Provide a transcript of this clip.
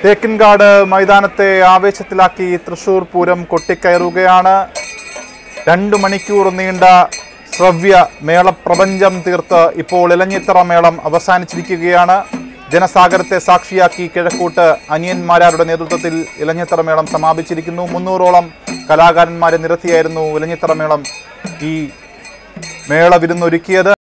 തേക്കിൻകാട് മൈതാനത്തെ ആവേശത്തിലാക്കി തൃശൂർ പൂരം കൊട്ടിക്കയറുകയാണ് രണ്ടു മണിക്കൂർ നീണ്ട ശ്രവ്യ മേളപ്രപഞ്ചം തീർത്ത് ഇപ്പോൾ ഇലഞ്ഞിത്തറ മേളം അവസാനിച്ചിരിക്കുകയാണ് ജനസാഗരത്തെ സാക്ഷിയാക്കി കിഴക്കൂട്ട് അനിയന്മാരാരുടെ നേതൃത്വത്തിൽ ഇലഞ്ഞിത്തറ മേളം സമാപിച്ചിരിക്കുന്നു മുന്നൂറോളം കലാകാരന്മാരെ നിരത്തിയായിരുന്നു ഇലഞ്ഞിത്തറ മേളം ഈ മേള വിരുന്നൊരുക്കിയത്